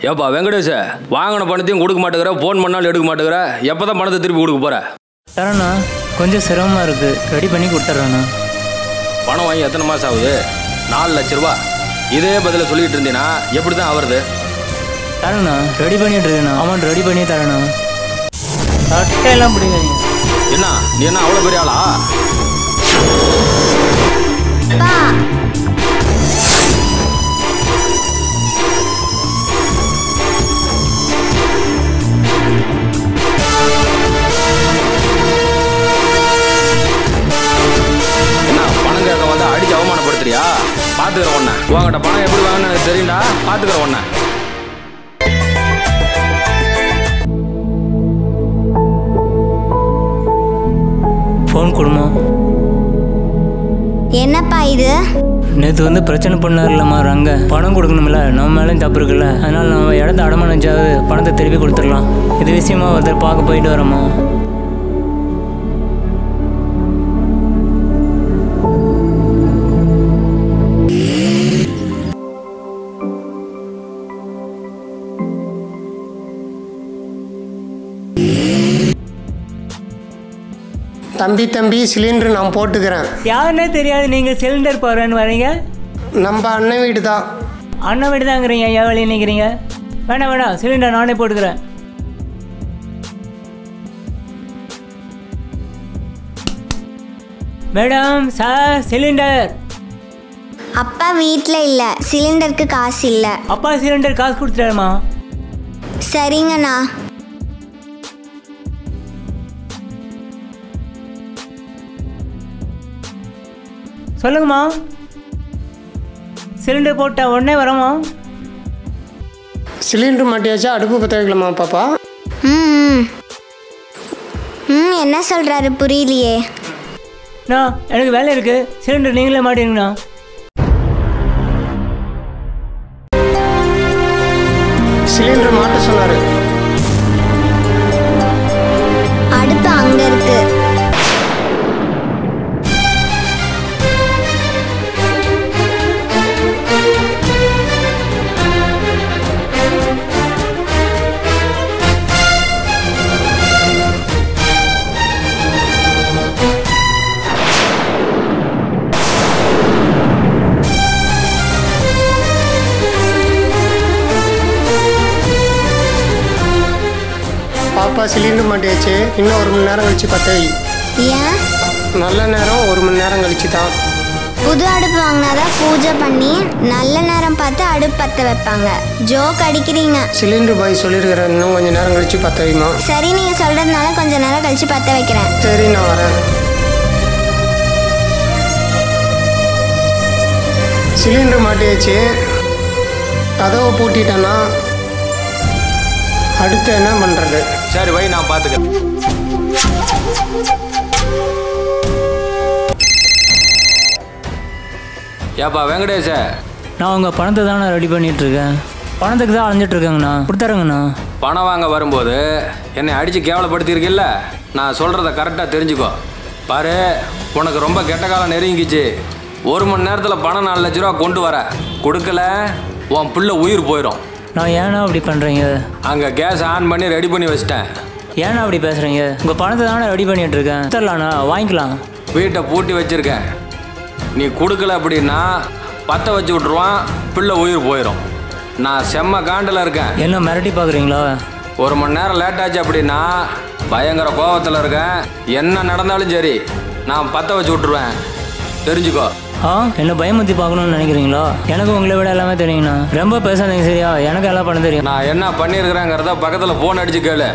ஏப்பா வெங்கடேஷ வாங்கின பணத்தையும் கொடுக்க மாட்டேங்கிற ஃபோன் பண்ணாலும் எடுக்க மாட்டேங்கிற எப்போ தான் பணத்தை திருப்பி கொடுக்க போற தரேண்ணா கொஞ்சம் சிரமமாக இருக்குது ரெடி பண்ணி கொடுத்துட்றேண்ணா பணம் வாங்கி எத்தனை மாதம் ஆகுது நாலு லட்ச ரூபா இதே பதில சொல்லிட்டு இருந்தீங்கன்னா எப்படி தான் ஆவறது தரேண்ணா ரெடி பண்ணிட்டு இருக்கேண்ணா அமௌண்ட் ரெடி பண்ணி தரேண்ணா சட்டையெல்லாம் பிடிக்காதீங்க என்ன நீ என்ன அவ்வளோ பெரிய ஆளா பா என்ன பணம் கேட்க வந்து அடிச்சு அவமானப்படுத்துறியா பார்த்துக்கிற ஒன்ன உங்ககிட்ட பணம் எப்படி வாங்கன்னு எனக்கு தெரியும்டா பார்த்துக்கிற ஒன்ன ஃபோன் கொடுமா என்னப்பா இது நேற்று வந்து பிரச்சனை பண்ணார் இல்லைம்மா ரங்க பணம் கொடுக்கணும்ல நம்ம மேலேயும் தப்பு இருக்குல்ல அதனால் நம்ம இடத்த அடமானஞ்சாவது பணத்தை திருப்பி கொடுத்துடலாம் இது விஷயமா ஒருத்தர் பார்க்க போயிட்டு வரோம்மா தம்பி தம்பி சிலிண்டர் நான் போட்டுக்கிறேன் யாருன்னே தெரியாது நீங்கள் சிலிண்டர் போகிறேன்னு வரீங்க நம்ம அண்ணன் வீடு தான் அண்ணன் வீடு தாங்கிறீங்க ஏன் வழி நிற்கிறீங்க வேணாம் வேணாம் சிலிண்டர் நானே போட்டுக்கிறேன் மேடம் சார் சிலிண்டர் அப்பா வீட்டில் இல்லை சிலிண்டருக்கு காசு இல்லை அப்பா சிலிண்டர் காசு கொடுத்துட்டாருமா சரிங்கண்ணா சொல்லுங்கம்மா சிலிண்டர் போட்டா உடனே வரோமா சிலிண்டர் மாட்டியாச்சா அடுப்பு பற்ற வைக்கலாமா பாப்பா ம் ம். ம் என்ன சொல்கிறாரு புரியலையே அண்ணா எனக்கு வேலை இருக்குது சிலிண்டர் நீங்களே மாட்டிருங்கண்ணா சிலிண்டர் மாட்ட சொன்னார் அடுப்பு அங்கே இருக்கு பாப்பா சிலிண்டர் மாட்டியாச்சு இன்னும் ஒரு மணி நேரம் கழிச்சு பற்ற வை ஏன் நல்ல நேரம் ஒரு மணி நேரம் கழிச்சு தான் புது அடுப்பு வாங்கினாதான் பூஜை பண்ணி நல்ல நேரம் பார்த்து அடுப்பு பற்ற வைப்பாங்க ஜோக் அடிக்கிறீங்க சிலிண்டர் பாய் சொல்லியிருக்கிறேன் இன்னும் கொஞ்சம் நேரம் கழிச்சு பற்ற வைமா சரி நீங்கள் சொல்கிறதுனால கொஞ்ச நேரம் கழிச்சு பற்ற வைக்கிறேன் சரி நான் வரேன் சிலிண்டர் மாட்டியாச்சு கதவை பூட்டிட்டேன்னா அடுத்து என்ன பண்ணுறது சரி வை நான் பார்த்துக்கிறேன் ஏப்பா வெங்கடேஷ நான் உங்கள் பணத்தை தானே ரெடி பண்ணிட்டு இருக்கேன் பணத்துக்கு தான் அலைஞ்சிட்டு இருக்கேங்கண்ணா கொடுத்தாருங்கண்ணா பணம் வாங்க வரும்போது என்னை அடித்து கேவலப்படுத்தியிருக்கில்ல நான் சொல்கிறத கரெக்டாக தெரிஞ்சுக்கோ பாரு உனக்கு ரொம்ப கெட்ட காலம் நெருங்கிச்சு ஒரு மணி நேரத்தில் பணம் நாலு லட்ச ரூபா கொண்டு வர கொடுக்கல உன் பிள்ளை உயிர் போயிடும் நான் ஏன்னா அப்படி பண்ணுறீங்க அங்கே கேஸ் ஆன் பண்ணி ரெடி பண்ணி வச்சிட்டேன் ஏன்னா அப்படி பேசுகிறீங்க உங்கள் பணத்தை தானே ரெடி பண்ணிட்டு இருக்கேன் கொடுத்துடலாண்ணா வாங்கிக்கலாம் வீட்டை பூட்டி வச்சிருக்கேன் நீ கொடுக்கல அப்படின்னா பற்ற வச்சு விட்ருவான் பிள்ளை உயிர் போயிடும் நான் செம்ம காண்டில் இருக்கேன் என்ன மிரட்டி பார்க்குறீங்களா ஒரு மணி நேரம் லேட் ஆச்சு அப்படின்னா பயங்கர கோவத்தில் இருக்கேன் என்ன நடந்தாலும் சரி நான் பற்ற வச்சு விட்ருவேன் தெரிஞ்சுக்கோ ஆ என்ன பயமுத்தி பார்க்கணும்னு நினைக்கிறீங்களா எனக்கு உங்களை விட எல்லாமே தெரியுங்கண்ணா ரொம்ப பேசாதீங்க சரியா எனக்கு எல்லாம் பண்ண தெரியும் நான் என்ன பண்ணியிருக்கிறேங்கிறத பக்கத்தில் ஃபோன் அடிச்சு கேளு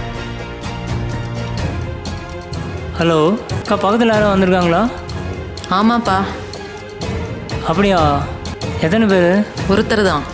ஹலோ அக்கா பக்கத்தில் யாரும் வந்திருக்காங்களா ஆமாப்பா அப்படியா எத்தனை பேர் ஒருத்தர் தான்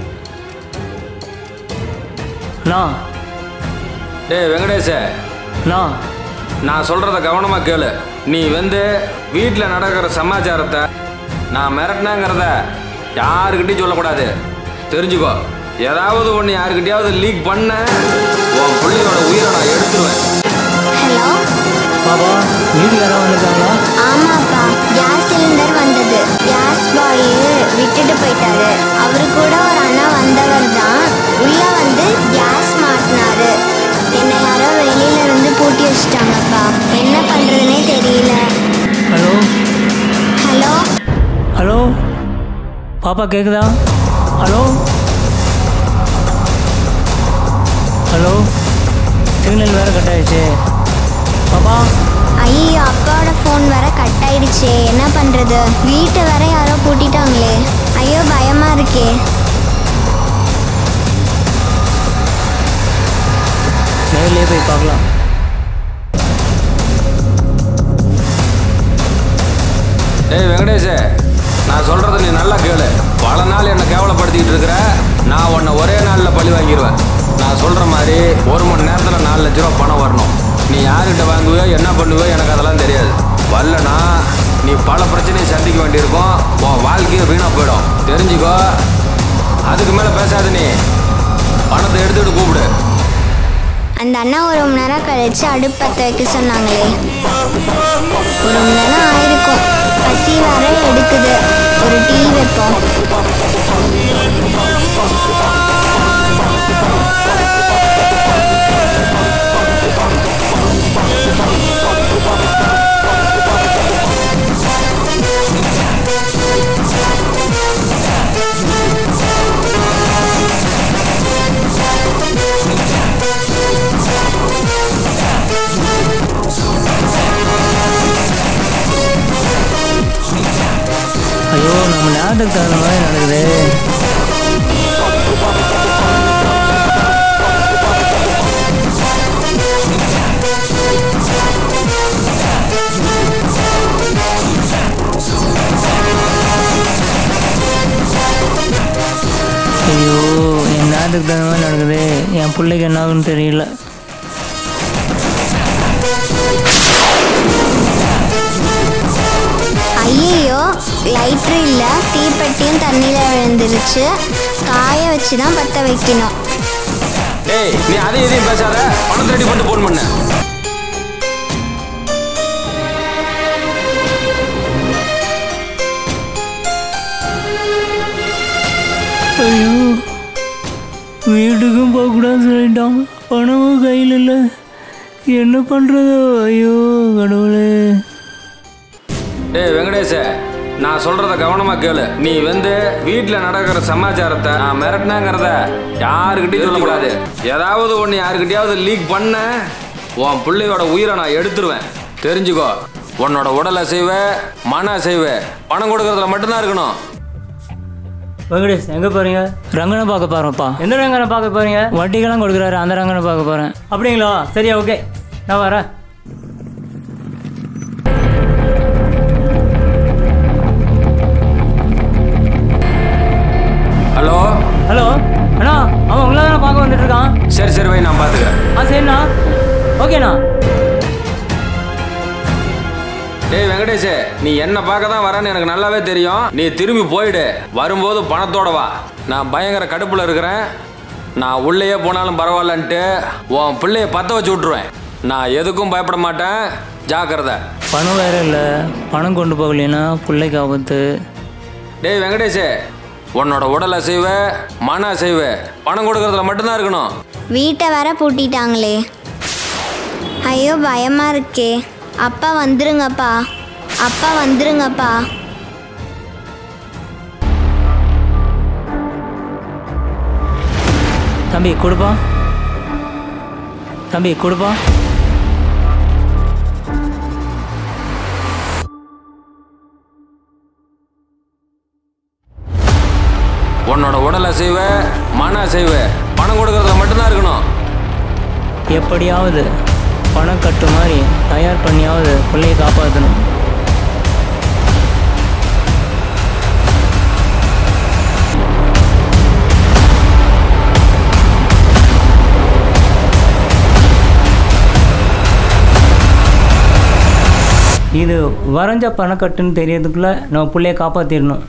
அண்ணா டேய் வெங்கடேஷ அண்ணா நான் சொல்கிறத கவனமாக கேளு நீ வந்து வீட்டில் நடக்கிற சமாச்சாரத்தை நான் மிரட்டினேங்கிறத யாருக்கிட்டையும் சொல்லக்கூடாது தெரிஞ்சுக்கோ ஏதாவது ஒன்று யாருக்கிட்டையாவது லீக் பண்ண உன் பிள்ளையோட உயிரை நான் எடுத்துருவேன் ஹலோ பாப்பா வீட்டுக்கு யாராவது வந்திருக்காங்களா ஆமாப்பா கேஸ் சிலிண்டர் வந்தது கேஸ் பாய் விட்டுட்டு போயிட்டாரு அவரு கூட ஒரு அண்ணா வந்தவர் தான் உள்ள கிளாஸ் மாட்டினாரு என்னை யாரோ வெளியில இருந்து பூட்டி வச்சிட்டாங்கப்பா என்ன பண்றதுனே தெரியல ஹலோ ஹலோ ஹலோ பாப்பா கேட்குதா ஹலோ ஹலோ சிக்னல் வேறு கட் ஆயிடுச்சு பாப்பா ஐயோ அப்பாவோட ஃபோன் வேற கட் ஆயிடுச்சே என்ன பண்றது வீட்டை வேற யாரோ பூட்டிட்டாங்களே ஐயோ பயமா இருக்கே நேர்லேயே போய் பார்க்கலாம் டேய் வெங்கடேஷ் நான் சொல்றத நீ நல்லா கேளு பல நாள் என்னை கேவலப்படுத்திக்கிட்டு இருக்கிற நான் உன்னை ஒரே நாளில் பழி வாங்கிடுவேன் நான் சொல்ற மாதிரி ஒரு மணி நேரத்தில் நாலு லட்ச ரூபா பணம் வரணும் நீ யார்கிட்ட வாங்குவியோ என்ன பண்ணுவியோ எனக்கு அதெல்லாம் தெரியாது வரலனா நீ பல பிரச்சனையை சந்திக்க வேண்டியிருக்கும் உன் வாழ்க்கையை வீணாக போயிடும் தெரிஞ்சுக்கோ அதுக்கு மேலே பேசாத நீ பணத்தை எடுத்துட்டு கூப்பிடு அந்த அண்ணா ஒரு மணி நேரம் கழிச்சு அடுப்பு பற்ற வைக்க சொன்னாங்களே ஒரு மணி நேரம் ஆயிருக்கும் பசி வேற எடுக்குது ஒரு டீ வைப்போம் ஐயோ நம்ம நேரத்துக்கு தகுந்த மாதிரி நடக்குது ஐயோ என் நேரத்துக்கு தகுந்த மாதிரி நடக்குது என் பிள்ளைக்கு என்ன ஆகுன்னு தெரியல ஐயையோ லைட்ரு இல்லை தீப்பெட்டியும் தண்ணியில் விழுந்துருச்சு காய வச்சு தான் பற்ற வைக்கணும் டேய் நீ அதையும் இதையும் பேசாத பணத்தை ரெடி பண்ணிட்டு ஃபோன் பண்ணு ஐயோ வீட்டுக்கும் போகக்கூடாதுன்னு சொல்லிட்டான் பணமும் கையில் இல்லை என்ன பண்ணுறதோ ஐயோ கடவுளே டேய் வெங்கடேஷ நான் சொல்றத கவனமா கேளு நீ வந்து வீட்டில் நடக்கிற சமாச்சாரத்தை நான் மிரட்டினாங்கிறத யாருக்கிட்டையும் சொல்லக்கூடாது ஏதாவது ஒன்று யாருக்கிட்டையாவது லீக் பண்ண உன் பிள்ளையோட உயிரை நான் எடுத்துருவேன் தெரிஞ்சுக்கோ உன்னோட உடல் அசைவ மன அசைவ பணம் கொடுக்கறதுல மட்டும்தான் இருக்கணும் வெங்கடேஷ் எங்கே போகிறீங்க ரங்கனை பார்க்க போகிறோம்ப்பா எந்த ரங்கனை பார்க்க போகிறீங்க வட்டிக்கெல்லாம் கொடுக்குறாரு அந்த ரங்கனை பார்க்க போகிறேன் அப்படிங்களா சரியா ஓகே நான் வரேன் ஹலோ ஹலோ அண்ணா அவன் உங்களை தானே பார்க்க வந்துட்டு இருக்கான் சரி சரி வை நான் பார்த்துக்கிறேன் ஆ சரிண்ணா ஓகேண்ணா டேய் வெங்கடேஷ் நீ என்ன பார்க்க தான் வரேன்னு எனக்கு நல்லாவே தெரியும் நீ திரும்பி போயிடு வரும்போது பணத்தோட வா நான் பயங்கர கடுப்பில் இருக்கிறேன் நான் உள்ளேயே போனாலும் பரவாயில்லன்ட்டு உன் பிள்ளைய பற்ற வச்சு விட்ருவேன் நான் எதுக்கும் பயப்பட மாட்டேன் ஜாக்கிரதை பணம் வேற இல்லை பணம் கொண்டு போகலைன்னா பிள்ளைக்கு ஆபத்து டேய் வெங்கடேஷ் உன்னோட உடல் அசைவ மன அசைவ பணம் கொடுக்கறதுல மட்டும்தான் இருக்கணும் வீட்டை வேற பூட்டிட்டாங்களே ஐயோ பயமா இருக்கே அப்பா வந்துருங்கப்பா அப்பா வந்துருங்கப்பா தம்பி கொடுப்பா தம்பி கொடுப்பா உன்னோட உடல் அசைவ மன அசைவ பணம் கொடுக்கறதுல மட்டும்தான் இருக்கணும் எப்படியாவது பணம் கட்டு மாதிரி தயார் பண்ணியாவது பிள்ளையை காப்பாற்றணும் இது வரைஞ்ச பணக்கட்டுன்னு தெரியறதுக்குள்ள நம்ம பிள்ளைய காப்பாற்றிடணும்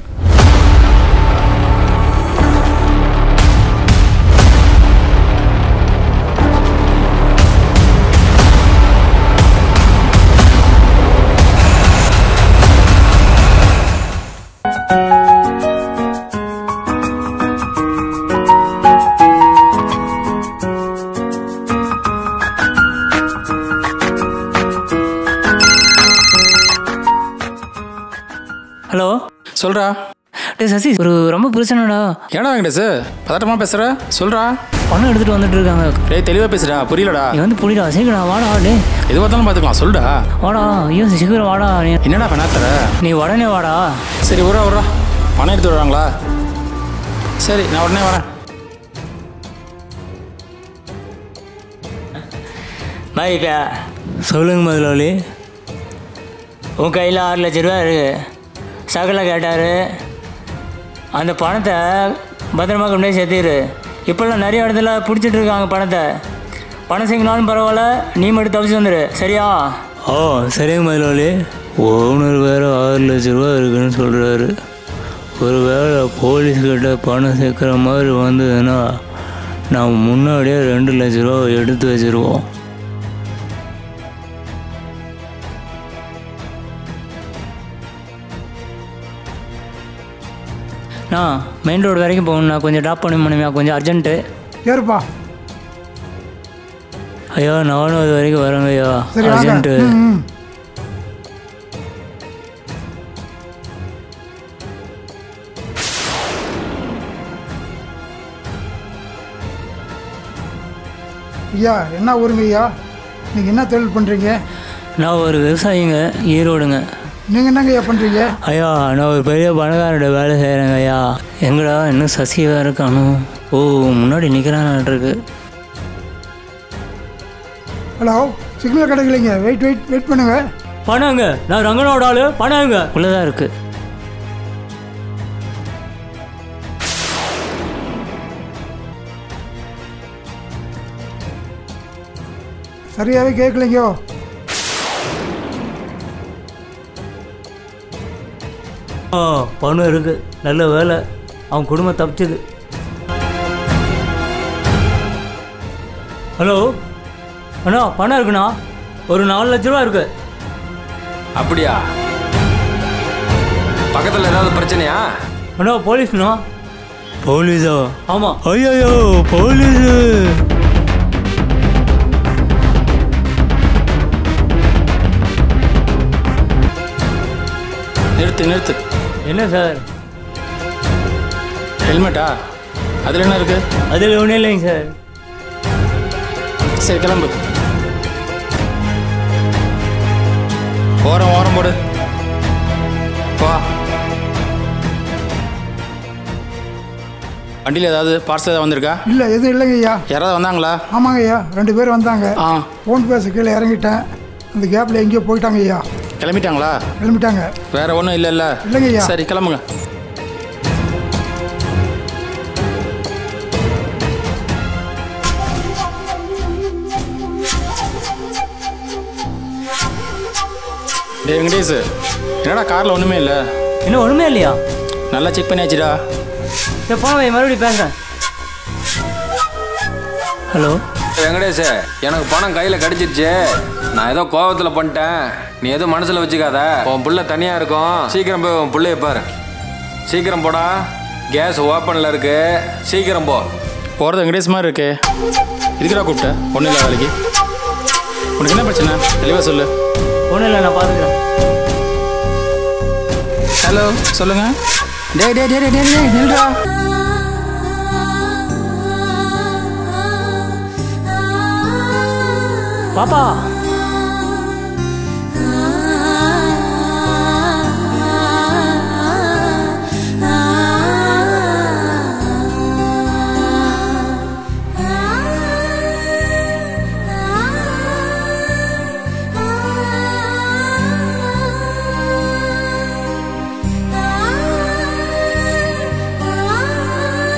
ஹலோ சொல்றா டே சசி ஒரு ரொம்ப பிரச்சனைடா ஏடா வெங்கடேஷ் பதட்டமா பேசுற சொல்றா பணம் எடுத்துட்டு வந்துட்டு இருக்காங்க டேய் தெளிவா பேசுடா புரியலடா நீ வந்து புரியல சீக்கிரம் வாடா டே எது பார்த்தாலும் பார்த்துக்கலாம் சொல்டா வாடா ஐயோ சீக்கிரம் வாடா நீ என்னடா பண்ணாத்தர நீ உடனே வாடா சரி உரா உரா பணம் எடுத்து வருவாங்களா சரி நான் உடனே வரேன் பாய்க்கா சொல்லுங்க முதலாளி உன் கையில் ஆறு லட்ச ரூபா இருக்கு சகல கேட்டார் அந்த பணத்தை பத்திரமா கொண்டு போய் சேர்த்திரு இப்போல்லாம் நிறைய இடத்துல பிடிச்சிட்டு இருக்காங்க பணத்தை பணம் செய்யனாலும் பரவாயில்ல நீ மட்டும் தப்பிச்சு வந்துடு சரியா ஓ சரிங்க முதலாளி ஓனர் வேறு ஆறு லட்ச ரூபா இருக்குன்னு சொல்கிறாரு ஒரு வேளை போலீஸ்கிட்ட பணம் சேர்க்குற மாதிரி வந்ததுன்னா நான் முன்னாடியே ரெண்டு லட்ச ரூபா எடுத்து வச்சிருவோம் நான் மெயின் ரோடு வரைக்கும் போகணுண்ணா கொஞ்சம் ட்ராப் பண்ணி முடியுமா கொஞ்சம் அர்ஜென்ட்டு ஏறுப்பா ஐயா நானும் அது வரைக்கும் வரேங்க ஐயா சரி வாங்க அர்ஜென்ட்டு ம், ம். ஐயா என்ன ஊருங்க ஐயா நீங்கள் என்ன தொழில் பண்ணுறீங்க நான் ஒரு விவசாயிங்க ஈரோடுங்க நீங்கள் என்னங்க ஐயா பண்ணுறீங்க ஐயா நான் ஒரு பெரிய பணக்காரோட வேலை செய்கிறேங்க ஐயா எங்கடா இன்னும் சசி வேறு காணும் ஓ முன்னாடி நிற்கிறான் இருக்கு ஹலோ சிக்னல் கிடைக்கலைங்க வெயிட் வெயிட் வெயிட் பண்ணுங்க பணங்க நான் ரங்கனோட ஆளு பணங்க உள்ளதா இருக்கு சரியாகவே கேட்கலைங்கோ ஆ பணம் இருக்கு நல்ல வேலை அவன் குடும்பம் தப்பிச்சது ஹலோ அண்ணா பணம் இருக்குண்ணா ஒரு நாலு லட்ச ரூபா இருக்கு அப்படியா பக்கத்தில் ஏதாவது பிரச்சனையா அண்ணா போலீஸ்ண்ணா போலீஸா ஆமாம் ஐயோ போலீஸு நிறுத்து நிறுத்து என்ன சார் ஹெல்மெட்டா அதில் என்ன இருக்கு அதில் ஒன்றும் இல்லைங்க சார் சரி கிளம்பு ஓரம் ஓரம் போடு வா வண்டியில் ஏதாவது பார்சல் ஏதாவது வந்திருக்கா இல்லை எதுவும் இல்லைங்க ஐயா யாராவது வந்தாங்களா ஆமாங்க ஐயா ரெண்டு பேர் வந்தாங்க ஆ ஃபோன் பேச கீழே இறங்கிட்டேன் அந்த கேப்பில் எங்கேயோ போயிட்டாங்க ஐயா கிளம்பிட்டாங்களா கிளம்பிட்டாங்க வேற ஒன்றும் இல்லைல்ல இல்லைங்க ஐயா சரி கிளம்புங்க டேய் வெங்கடேஷ் என்னடா காரில் ஒன்றுமே இல்லை இன்னும் ஒன்றுமே இல்லையா நல்லா செக் பண்ணியாச்சுடா சரி போன வை மறுபடியும் பேசுகிறேன் ஹலோ வெங்கடேஷ் எனக்கு பணம் கையில் கடிச்சிருச்சு நான் ஏதோ கோவத்தில் பண்ணிட்டேன் நீ எதுவும் மனசில் வச்சுக்காத உன் புள்ள தனியாக இருக்கும் சீக்கிரம் போய் உன் புள்ளைய பாரு சீக்கிரம் போடா கேஸ் ஓப்பனில் இருக்கு சீக்கிரம் போ போகிறது வெங்கடேஷ் மாதிரி இருக்கே இதுக்குடா கூப்பிட்ட ஒன்றும் இல்லை வேலைக்கு உனக்கு என்ன பிரச்சனை தெளிவாக சொல்லு ஒன்றும் இல்லை நான் பார்த்துக்கிறேன் ஹலோ சொல்லுங்க டேய் டேய் டேய் டேய் டேய் நில்றா பாப்பா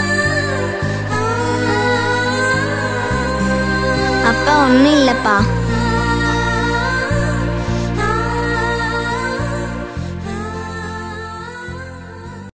அப்பா ஒன்றும் இல்லைப்பா